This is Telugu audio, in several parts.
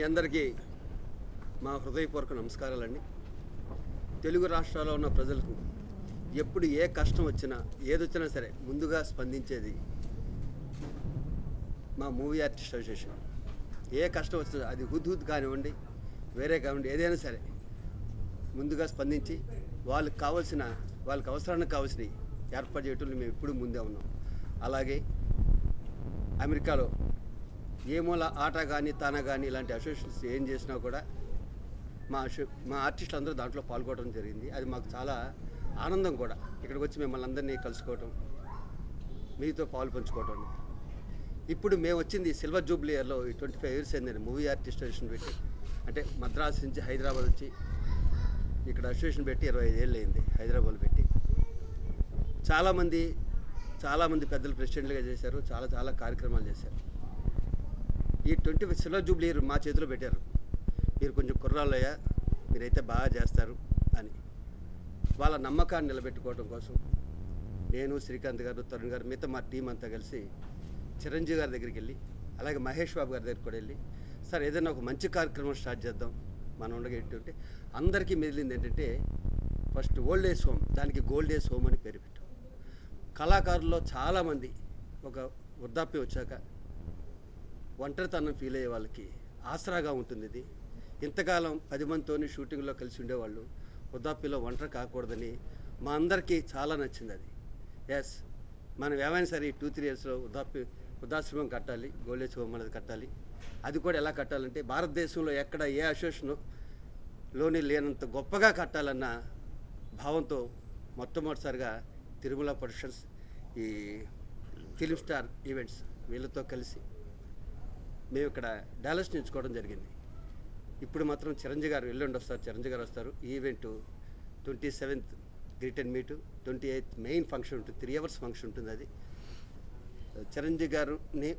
అందరికీ మా హృదయపూర్వక నమస్కారాలండి తెలుగు రాష్ట్రాల్లో ఉన్న ప్రజలకు ఎప్పుడు ఏ కష్టం వచ్చినా ఏదొచ్చినా సరే ముందుగా స్పందించేది మా మూవీ ఆర్టిస్ట్ అసోసియేషన్ ఏ కష్టం వచ్చినా అది హుద్ హుద్ కానివ్వండి వేరే కానివ్వండి ఏదైనా సరే ముందుగా స్పందించి వాళ్ళకి కావాల్సిన వాళ్ళకి అవసరానికి కావాల్సినవి ఏర్పాటు చేయటంలో మేము ఎప్పుడు ముందే ఉన్నాం అలాగే అమెరికాలో ఏ మూల ఆట కానీ తానా కానీ ఇలాంటి అసోసియేషన్స్ ఏం చేసినా కూడా మా అసో మా ఆర్టిస్టులు అందరూ దాంట్లో పాల్గొనడం జరిగింది అది మాకు చాలా ఆనందం కూడా ఇక్కడికి వచ్చి మిమ్మల్ని అందరినీ కలుసుకోవటం మీతో పాలు పంచుకోవటం ఇప్పుడు మేము వచ్చింది సిల్వర్ జూబ్లీ ఇయర్లో ఈ ట్వంటీ ఫైవ్ ఇయర్స్ అయిందండి మూవీ ఆర్టిస్ట్ అసోసియేషన్ పెట్టి అంటే మద్రాస్ నుంచి హైదరాబాద్ వచ్చి ఇక్కడ అసోసియేషన్ పెట్టి ఇరవై ఐదేళ్ళు అయింది హైదరాబాద్ పెట్టి చాలామంది చాలామంది పెద్దలు ప్రెసిడెంట్లుగా చేశారు చాలా చాలా కార్యక్రమాలు చేశారు ఈ ట్వంటీ సిల్వర్ జూబ్లీ ఇయర్ మా చేతిలో పెట్టారు మీరు కొంచెం కుర్రాళ్ళయ్యా మీరైతే బాగా చేస్తారు అని వాళ్ళ నమ్మకాన్ని నిలబెట్టుకోవడం కోసం నేను శ్రీకాంత్ గారు తరుణ్ గారు మిగతా మా టీం అంతా కలిసి చిరంజీవి గారి దగ్గరికి వెళ్ళి అలాగే మహేష్ బాబు గారి దగ్గరికి కూడా వెళ్ళి సార్ ఏదైనా ఒక మంచి కార్యక్రమం స్టార్ట్ చేద్దాం మనం ఉండగా ఏంటంటే అందరికీ మిగిలింది ఏంటంటే ఫస్ట్ ఓల్డ్ ఏజ్ హోమ్ దానికి గోల్డ్ ఏజ్ హోమ్ అని పేరు పెట్టాం కళాకారుల్లో చాలామంది ఒక వృద్ధాప్యం వచ్చాక ఒంటరితనం ఫీల్ అయ్యే వాళ్ళకి ఆసరాగా ఉంటుంది ఇది ఇంతకాలం పది మందితోని షూటింగ్లో కలిసి ఉండేవాళ్ళు వృద్ధాప్యంలో ఒంటరి కాకూడదని మా అందరికీ చాలా నచ్చింది అది ఎస్ మనం ఏమైనా సరే ఈ టూ త్రీ ఇయర్స్లో వృద్ధాప్య వృద్ధాశ్రమం కట్టాలి గోల్డేజ్ హోమ్ అనేది కట్టాలి అది కూడా ఎలా కట్టాలంటే భారతదేశంలో ఎక్కడ ఏ అసోసియేషన్ లోని లేనంత గొప్పగా కట్టాలన్న భావంతో మొట్టమొదటిసారిగా తిరుమల ప్రొడక్షన్స్ ఈ ఫిలిం స్టార్ ఈవెంట్స్ వీళ్ళతో కలిసి మేము ఇక్కడ డాలస్ ఎంచుకోవడం జరిగింది ఇప్పుడు మాత్రం చిరంజీవి గారు ఎల్లుండి వస్తారు చిరంజీవి గారు వస్తారు ఈ event twenty seventh greet and meet twenty eighth main function ఉంటుంది త్రీ అవర్స్ ఫంక్షన్ ఉంటుంది అది చిరంజీవి గారుని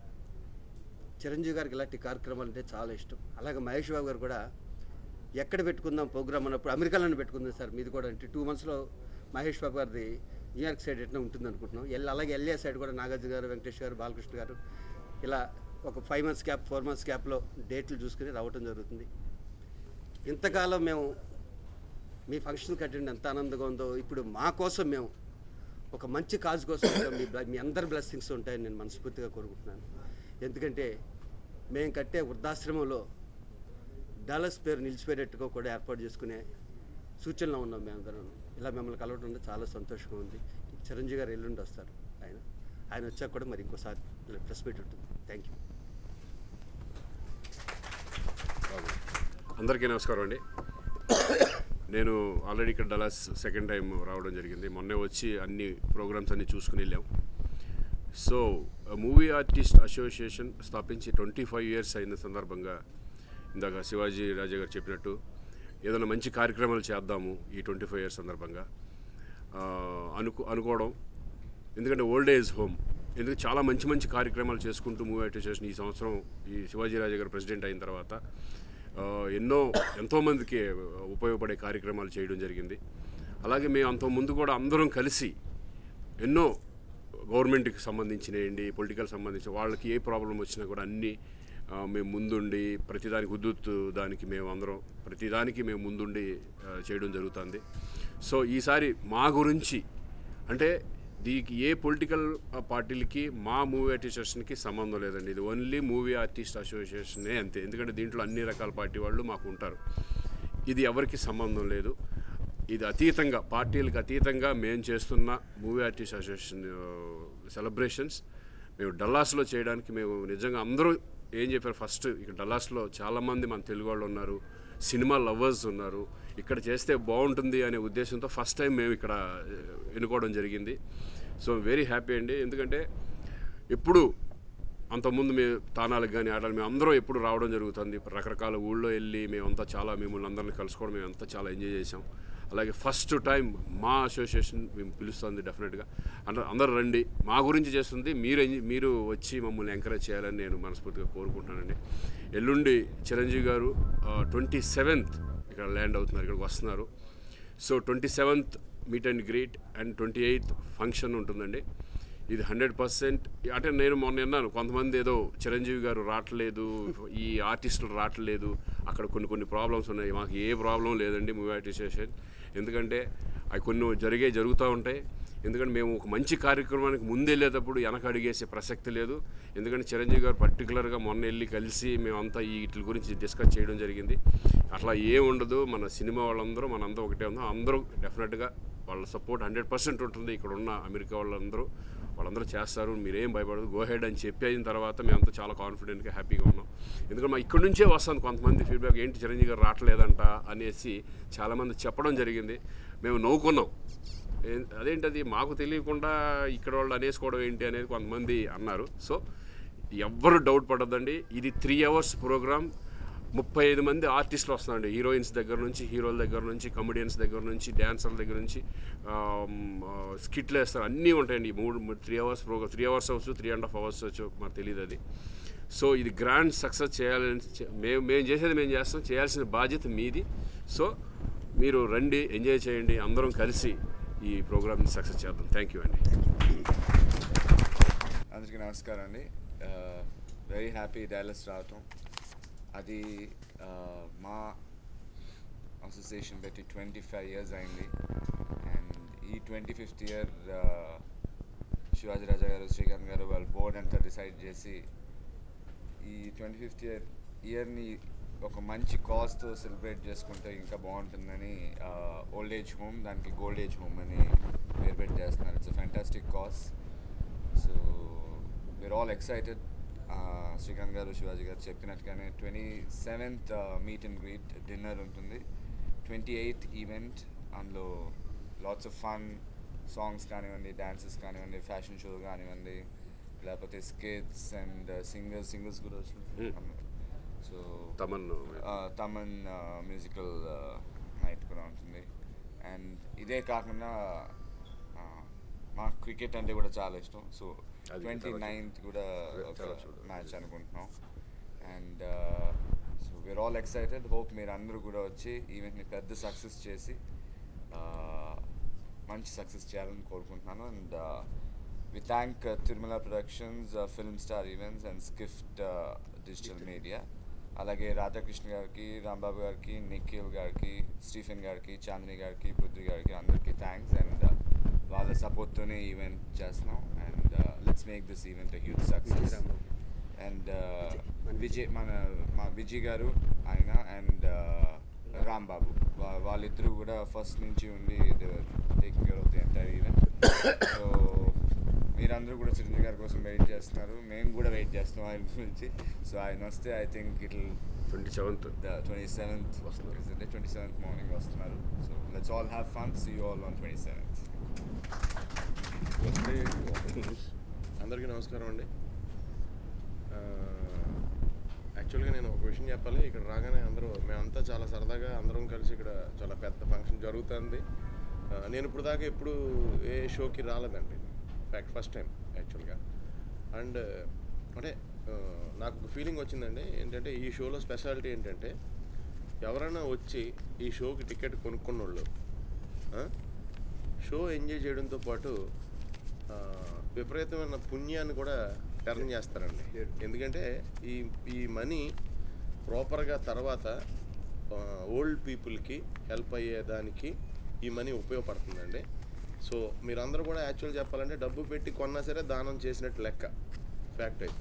చిరంజీవి గారికి ఇలాంటి కార్యక్రమాలు అంటే చాలా ఇష్టం అలాగే మహేష్ బాబు గారు కూడా ఎక్కడ పెట్టుకుందాం ప్రోగ్రామ్ అన్నప్పుడు అమెరికాలోనే పెట్టుకుందాం సార్ మీది కూడా అంటే టూ మంత్స్లో మహేష్ బాబు గారిది న్యూయార్క్ సైడ్ ఎట్లా ఉంటుంది అనుకుంటున్నాం ఎల్ అలాగే ఎల్ఏ సైడ్ కూడా నాగార్జున గారు వెంకటేష్ గారు బాలకృష్ణ గారు ఇలా ఒక five months gap four months గ్యాప్లో డేట్లు చూసుకుని రావటం జరుగుతుంది ఇంతకాలం మేము మీ ఫంక్షన్ కట్టండి ఎంత ఆనందంగా ఉందో ఇప్పుడు మా కోసం మేము ఒక మంచి కాజ్ కోసం వచ్చాం. మీ బ్ల- మీ అందరి బ్లెస్సింగ్స్ ఉంటాయని నేను మనస్ఫూర్తిగా కోరుకుంటున్నాను ఎందుకంటే మేము కట్టే వృద్ధాశ్రమంలో డాలస్ పేరు నిలిచిపోయేటట్టుగా కూడా ఏర్పాటు చేసుకునే సూచనలో ఉన్నాం మేమందరం ఇలా మిమ్మల్ని కలవడం అంటే చాలా సంతోషంగా ఉంది చిరంజీవి గారు ఎల్లుండి వస్తారు ఆయన ఆయన వచ్చాక కూడా మరి ఇంకోసారి ప్రెస్ మీట్ ఉంటుంది థ్యాంక్ యూ అందరికీ నమస్కారం అండి నేను ఆల్రెడీ ఇక్కడ డలాస్ సెకండ్ టైం రావడం జరిగింది మొన్నే వచ్చి అన్ని ప్రోగ్రామ్స్ అన్ని చూసుకుని వెళ్ళాం సో మూవీ ఆర్టిస్ట్ అసోసియేషన్ స్థాపించి ట్వంటీ ఫైవ్ ఇయర్స్ అయిన సందర్భంగా ఇందాక శివాజీ రాజా గారు చెప్పినట్టు ఏదైనా మంచి కార్యక్రమాలు చేద్దాము ఈ ట్వంటీ ఫైవ్ ఇయర్స్ సందర్భంగా ఆ, అనుకు అనుకోవడం ఎందుకంటే ఓల్డ్ ఏజ్ హోమ్ ఎందుకంటే చాలా మంచి మంచి కార్యక్రమాలు చేసుకుంటూ మూవీ అసోసియేషన్ ఈ సంవత్సరం ఈ శివాజీ రాజా గారు ప్రెసిడెంట్ అయిన తర్వాత ఆ, ఎన్నో ఎంతోమందికి ఉపయోగపడే కార్యక్రమాలు చేయడం జరిగింది అలాగే మేము అంత ముందు కూడా అందరం కలిసి ఎన్నో గవర్నమెంట్కి సంబంధించినయండి పొలిటికల్ సంబంధించిన వాళ్ళకి ఏ ప్రాబ్లం వచ్చినా కూడా అన్నీ ఆ, మేము ముందుండి ప్రతిదానికి ఉద్దుత్తు దానికి మేము అందరం ప్రతిదానికి మేము ముందుండి ఆ, చేయడం జరుగుతుంది సో ఈసారి మా గురించి అంటే దీనికి ఏ పొలిటికల్ పార్టీలకి మా మూవీ అసోసియేషన్కి సంబంధం లేదండి ఇది ఓన్లీ మూవీ ఆర్టిస్ట్ అసోసియేషనే అంతే ఎందుకంటే దీంట్లో అన్ని రకాల పార్టీ వాళ్ళు మాకు ఉంటారు ఇది ఎవరికి సంబంధం లేదు ఇది అతీతంగా పార్టీలకు అతీతంగా మేము చేస్తున్న మూవీ ఆర్టిస్ట్ అసోసియేషన్ సెలబ్రేషన్స్ మేము డల్లాస్లో చేయడానికి మేము నిజంగా అందరూ ఏం చెప్పారు ఫస్ట్ ఇక్కడ డల్లాస్లో చాలామంది మన తెలుగు వాళ్ళు ఉన్నారు సినిమా లవర్స్ ఉన్నారు ఇక్కడ చేస్తే బాగుంటుంది అనే ఉద్దేశంతో ఫస్ట్ టైం మేము ఇక్కడ ఆ, ఎన్నుకోవడం జరిగింది సో వెరీ హ్యాపీ అండి ఎందుకంటే ఎప్పుడు అంతకుముందు మేము తానాలకు కానీ ఆడాలి మేము అందరం ఎప్పుడు రావడం జరుగుతుంది రకరకాల ఊళ్ళో వెళ్ళి మేమంతా చాలా మిమ్మల్ని అందరిని కలుసుకోవడం మేము అంతా చాలా ఎంజాయ్ చేసాం అలాగే ఫస్ట్ టైం మా అసోసియేషన్ మేము పిలుస్తుంది డెఫినెట్గా అందరూ అందరూ రండి మా గురించి చేస్తుంది మీరు ఎంజ- మీరు వచ్చి మమ్మల్ని ఎంకరేజ్ చేయాలని నేను మనస్ఫూర్తిగా కోరుకుంటున్నానండి ఎల్లుండి చిరంజీవి గారు ట్వంటీ సెవెంత్ ఇక్కడ ల్యాండ్ అవుతున్నారు ఇక్కడికి వస్తున్నారు so twenty seventh meet and greet and twenty eighth function ఉంటుందండి ఇది హండ్రెడ్ పర్సెంట్ అంటే నేను మొన్న విన్నాను కొంతమంది ఏదో చిరంజీవి గారు రావట్లేదు ఈ ఆర్టిస్టులు రావట్లేదు అక్కడ కొన్ని కొన్ని ప్రాబ్లమ్స్ ఉన్నాయి మాకు ఏ ప్రాబ్లం లేదండి మూవీ ఆర్టిస్టేషన్ ఎందుకంటే అవి కొన్ని జరిగే జరుగుతూ ఉంటాయి ఎందుకంటే మేము ఒక మంచి కార్యక్రమానికి ముందు వెళ్ళేటప్పుడు వెనక అడిగేసే ప్రసక్తి లేదు ఎందుకంటే చిరంజీవి గారు పర్టికులర్గా మొన్న వెళ్ళి కలిసి మేమంతా ఈ వీటి గురించి డిస్కస్ చేయడం జరిగింది అట్లా ఏం ఉండదు మన సినిమా వాళ్ళందరూ మనందరూ ఒకటే ఉందాం అందరూ డెఫినెట్గా వాళ్ళ సపోర్ట్ హండ్రెడ్ పర్సెంట్ ఉంటుంది ఇక్కడ ఉన్న అమెరికా వాళ్ళందరూ వాళ్ళందరూ చేస్తారు మీరేం భయపడదు గో హెడ్ అని చెప్పిన తర్వాత మేమంతా చాలా కాన్ఫిడెంట్గా హ్యాపీగా ఉన్నాం ఎందుకంటే మా ఇక్కడ నుంచే వస్తుంది కొంతమంది ఫీడ్బ్యాక్ ఏంటి చిరంజీవి గారు రావట్లేదంట అనేసి చాలామంది చెప్పడం జరిగింది మేము నవ్వుకున్నాం ఏ- అదేంటది మాకు తెలియకుండా ఇక్కడ వాళ్ళు అనేసుకోవడం ఏంటి అనేది కొంతమంది అన్నారు సో ఎవ్వరు డౌట్ పడద్దండి ఇది త్రీ అవర్స్ ప్రోగ్రామ్ ముప్పై ఐదు మంది ఆర్టిస్టులు వస్తున్నారండి హీరోయిన్స్ దగ్గర నుంచి హీరోల దగ్గర నుంచి కమెడియన్స్ దగ్గర నుంచి డ్యాన్సర్ల దగ్గర నుంచి స్కిట్లు వేస్తారు అన్నీ ఉంటాయండి ఈ మూడు three hours programme three hours అవచ్చు త్రీ అండ్ హాఫ్ అవర్స్ అవచ్చు మాకు తెలియదు అది సో ఇది గ్రాండ్ సక్సెస్ చేయాలని చే- మేము మేము చేసేది మేము చేస్తాం చేయాల్సిన బాధ్యత మీది సో మీరు రండి ఎంజాయ్ చేయండి అందరం కలిసి ఈ ప్రోగ్రామ్ని సక్సెస్ చేద్దాం థ్యాంక్ యూ అండి అందరికీ నమస్కారం అండి వెరీ హ్యాపీ డాలస్ రావటం అది ఆ, మా అసోసియేషన్ పెట్టి ట్వంటీ ఫైవ్ ఇయర్స్ అయింది అండ్ ఈ twenty fifth year Sivaji Raja garu Srikanth గారు వాళ్ళ బోర్డ్ అంతా డిసైడ్ చేసి ఈ ట్వంటీ ఫిఫ్త్ ఇయర్ ఇయర్ని ఒక మంచి కాస్తో సెలబ్రేట్ చేసుకుంటే ఇంకా బాగుంటుందని ఓల్డ్ ఏజ్ హోమ్ దానికి గోల్డ్ ఏజ్ హోమ్ అని పేరు పెట్టి చేస్తున్నారు it's fantastic cause so we're all excited Srikanth garu Sivaji garu చెప్పినట్టుగానే twenty seventh meet and greet dinner ఉంటుంది ట్వంటీ ఎయిత్ ఈవెంట్ అందులో లాట్స్ ఆఫ్ ఫన్ సాంగ్స్ కానివ్వండి డాన్సెస్ కానివ్వండి ఫ్యాషన్ షో కానివ్వండి లేకపోతే స్కిట్స్ అండ్ సింగర్స్ సింగర్స్ కూడా Hmm. So Thaman Thaman musical night కూడా ఉంటుంది అండ్ ఇదే కాకుండా ఆ, మాకు క్రికెట్ అంటే కూడా చాలా ఇష్టం సో అది ట్వంటీ చాలా నైన్త్ కూడా ఒక చాలా చూడాలి. మ్యాచ్ అనుకుంటున్నాం and so we're all excited hope మీరు అందరూ కూడా వచ్చి ఈవెంట్ని పెద్ద సక్సెస్ చేసి ఆ, మంచి సక్సెస్ చేయాలని కోరుకుంటున్నాను and we thank Tirumala productions film star events and Skift digital media అలాగే రాధాకృష్ణ గారికి రాంబాబు గారికి నిఖిల్ గారికి స్టీఫెన్ గారికి చాందిని గారికి పృథ్వీ గారికి అందరికీ థ్యాంక్స్ అండ్ వాళ్ళ సపోర్ట్తోనే ఈవెంట్ చేస్తున్నాం and let's make this event huge success and Vijay మన మా విజయ్ గారు ఆయన అండ్ రాంబాబు వా- వాళ్ళిద్దరూ కూడా ఫస్ట్ నుంచి ఉండి taking care of the entire event so మీరందరూ కూడా చిరంజీవి గారి కోసం వెయిట్ చేస్తున్నారు మేము కూడా వెయిట్ చేస్తున్నాం ఆయన గురించి సో ఆయన వస్తే I think it twenty seventh the twenty seventh వస్తున్నారు. ట్వంటీ సెవెంత్ మార్నింగ్ వస్తున్నారు so let's all have fun see you all on twenty seventh అందరికీ నమస్కారం అండి ఆ, యాక్చువల్గా నేను ఒక విషయం చెప్పాలి ఇక్కడ రాగానే అందరూ మేమంతా చాలా సరదాగా అందరం కలిసి ఇక్కడ చాలా పెద్ద ఫంక్షన్ జరుగుతుంది ఆ, నేను ఇప్పుడు దాకా ఎప్పుడు ఏ షోకి రాలేదండి ఫ్యాక్ట్ ఫస్ట్ టైం యాక్చువల్గా అండ్ అంటే ఆ, నాకు ఒక ఫీలింగ్ వచ్చిందండి ఏంటంటే ఈ షోలో స్పెషాలిటీ ఏంటంటే ఎవరైనా వచ్చి ఈ షోకి టికెట్ కొనుక్కున్న వాళ్ళు ఆ, షో ఎంజాయ్ చేయడంతో పాటు ఆ, విపరీతమైన పుణ్యాన్ని కూడా టర్న్ చేస్తారండి ఎందుకంటే ఈ ఈ మనీ ప్రాపర్గా తర్వాత ఓల్డ్ పీపుల్కి హెల్ప్ అయ్యేదానికి ఈ మనీ ఉపయోగపడుతుందండి సో మీరందరూ కూడా యాక్చువల్ చెప్పాలంటే డబ్బు పెట్టి కొన్నా సరే దానం చేసినట్టు లెక్క ఫ్యాక్ట్ అయితే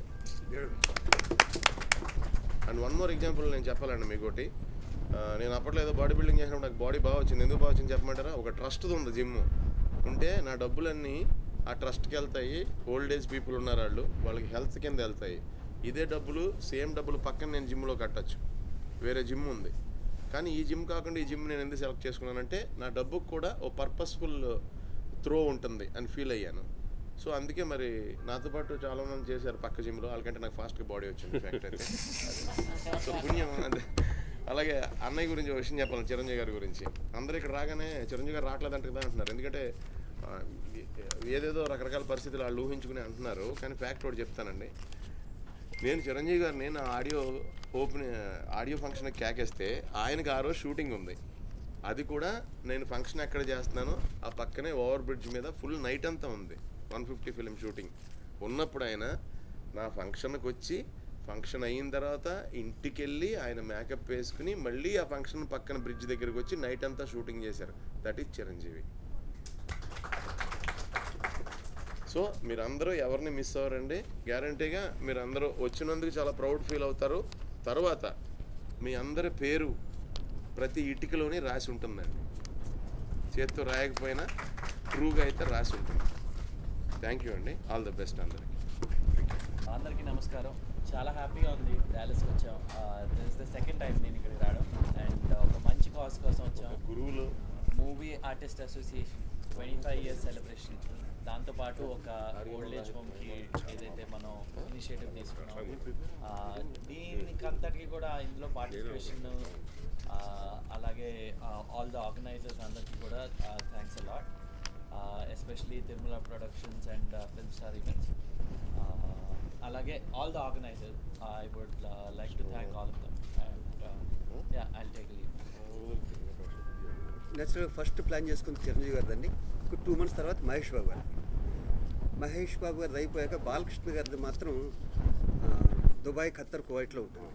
అండ్ వన్ మోర్ ఎగ్జాంపుల్ నేను చెప్పాలండి మీకు ఒకటి ఆ, నేను అప్పట్లో ఏదో బాడీ బిల్డింగ్ చేసినప్పుడు నాకు బాడీ బాగా వచ్చింది ఎందుకు బాగా వచ్చింది చెప్పమంటారా ఒక ట్రస్ట్ది ఉంది జిమ్ ఉంటే నా డబ్బులన్నీ ఆ ట్రస్ట్కి వెళ్తాయి ఓల్డ్ ఏజ్ పీపుల్ ఉన్నారు వాళ్ళు వాళ్ళకి హెల్త్ కింద వెళ్తాయి ఇదే డబ్బులు సేమ్ డబ్బులు పక్కన నేను జిమ్లో కట్టచ్చు వేరే జిమ్ ఉంది కానీ ఈ జిమ్ కాకుండా ఈ జిమ్ నేను ఎందుకు సెలెక్ట్ చేసుకున్నానంటే నా డబ్బుకు కూడా ఓ పర్పస్ఫుల్ త్రో ఉంటుంది అని ఫీల్ అయ్యాను సో అందుకే మరి నాతో పాటు చాలా మంది చేశారు పక్క జిమ్లో వాళ్ళకంటే నాకు ఫాస్ట్గా బాడీ వచ్చింది ఫ్యాక్ట్ అయితే సో పుణ్యం అంటే అలాగే అన్నయ్య గురించి ఒక విషయం చెప్పాలి చిరంజీవి గారి గురించి అందరూ ఇక్కడ రాగానే చిరంజీవి గారు రావట్లేదంట కదా అంటున్నారు ఎందుకంటే ఆ, ఏదేదో రకరకాల పరిస్థితులు వాళ్ళు ఊహించుకుని అంటున్నారు కానీ ఫ్యాక్ట్ ఒకటి చెప్తానండి నేను చిరంజీవి గారిని నా ఆడియో ఓపెన్ ఆడియో ఫంక్షన్ కేకేస్తే ఆయనకి ఆ రోజు షూటింగ్ ఉంది అది కూడా నేను ఫంక్షన్ ఎక్కడ చేస్తున్నానో ఆ పక్కనే ఓవర్ బ్రిడ్జ్ మీద ఫుల్ నైట్ అంతా ఉంది వన్ ఫిఫ్టీ ఫిలిం షూటింగ్ ఉన్నప్పుడు ఆయన నా ఫంక్షన్కి వచ్చి ఫంక్షన్ అయిన తర్వాత ఇంటికి వెళ్ళి ఆయన మేకప్ వేసుకుని మళ్ళీ ఆ ఫంక్షన్ పక్కన బ్రిడ్జ్ దగ్గరికి వచ్చి నైట్ అంతా షూటింగ్ చేశారు దట్ ఈజ్ చిరంజీవి సో మీరందరూ ఎవరిని మిస్ అవ్వరండి గ్యారంటీగా మీరందరూ వచ్చినందుకు చాలా ప్రౌడ్ ఫీల్ అవుతారు తర్వాత మీ అందరి పేరు ప్రతి ఇటుకలోని రాసి ఉంటుందండి చేత్తో రాయకపోయినా ట్రూగా అయితే రాసి ఉంటుంది థ్యాంక్ యూ అండి ఆల్ ద బెస్ట్ అందరికి అందరికీ నమస్కారం చాలా హ్యాపీగా ఉంది డాలస్కి వచ్చాం this is the second time నేను ఇక్కడికి రావడం అండ్ ఒక మంచి కాజ్ కోసం వచ్చాం గురువులు movie artist association twenty five years celebration దాంతోపాటు ఒక ఓల్డ్ ఏజ్ హోమ్కి ఏదైతే మనం ఇనిషియేటివ్ తీసుకున్నాం ఆ, దీనికి అంతటికి కూడా ఇందులో పార్టిసిపేషన్ అలాగే ఆల్ ద ఆర్గనైజర్స్ అందరికీ కూడా thanks a lot especially Tirumala productions and film star events అలాగే all the organisers I would like to thank all of them and yeah I take leave నేచురల్గా ఫస్ట్ ప్లాన్ చేసుకుంది చిరంజీవి గారిదండి ఒక టూ మంత్స్ తర్వాత మహేష్ బాబు గారు మహేష్ బాబు గారిది అయిపోయాక బాలకృష్ణ గారిది మాత్రం ఆ, దుబాయ్ ఖత్తర్ కువైట్లో ఉంటుంది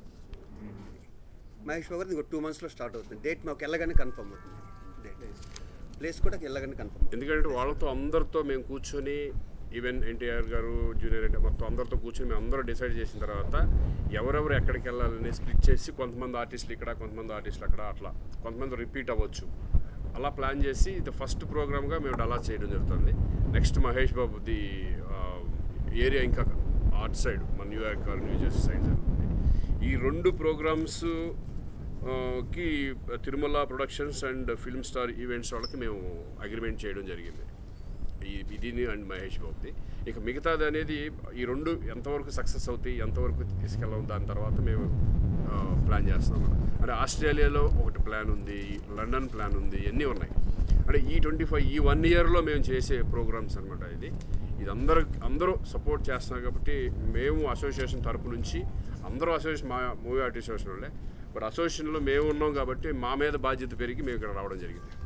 మహేష్ బాబు గారిది ఇంకో టూ మంత్స్లో స్టార్ట్ అవుతుంది డేట్ మాకు వెళ్ళగానే కన్ఫర్మ్ అవుతుంది డేట్ ప్లేస్ కూడా వెళ్ళగానే కన్ఫర్మ్ ఎందుకంటే వాళ్ళతో అందరితో మేము కూర్చొని ఈవెన్ ఎన్టీఆర్ గారు జూనియర్ ఎన్టీఆర్ మొత్తం అందరితో కూర్చొని మేము అందరూ డిసైడ్ చేసిన తర్వాత ఎవరెవరు ఎక్కడికి వెళ్ళాలని స్ప్లిట్ చేసి కొంతమంది ఆర్టిస్టులు ఇక్కడ కొంతమంది ఆర్టిస్టులు అక్కడ అట్లా కొంతమంది రిపీట్ అవ్వచ్చు అలా ప్లాన్ చేసి ఇది ఫస్ట్ ప్రోగ్రామ్గా మేము డలా చేయడం జరుగుతుంది నెక్స్ట్ మహేష్ బాబుది ఏరియా ఇంకా ఆర్ట్ సైడ్ మన New York or new Jersey side జరుగుతుంది ఈ రెండు ప్రోగ్రామ్స్ ఆ, కి Tirumala productions and film star events వాళ్ళకి మేము అగ్రిమెంట్ చేయడం జరిగింది ఈ ఇదిని అండ్ మహేష్ బాబుది ఇక మిగతాది అనేది ఈ రెండు ఎంతవరకు సక్సెస్ అవుతాయి ఎంతవరకు తీసుకెళ్ళాం దాని తర్వాత మేము ఆ, ప్లాన్ చేస్తాం అన్నమాట. అంటే ఆస్ట్రేలియాలో ఒకటి ప్లాన్ ఉంది లండన్ ప్లాన్ ఉంది ఇవన్నీ ఉన్నాయి అంటే ఈ ట్వంటీ ఫైవ్ ఈ వన్ ఇయర్లో మేము చేసే ప్రోగ్రామ్స్ అనమాట ఇది ఇది అందరూ అందరూ సపోర్ట్ చేస్తున్నారు కాబట్టి మేము అసోసియేషన్ తరపు నుంచి అందరూ అసోసియేషన్ మా మూవీ ఆర్టిస్ట్ అసోసియేషన్ వాళ్ళే బట్ అసోసియేషన్లో మేము ఉన్నాం కాబట్టి మా మీద బాధ్యత పెరిగి మేము ఇక్కడ రావడం జరిగింది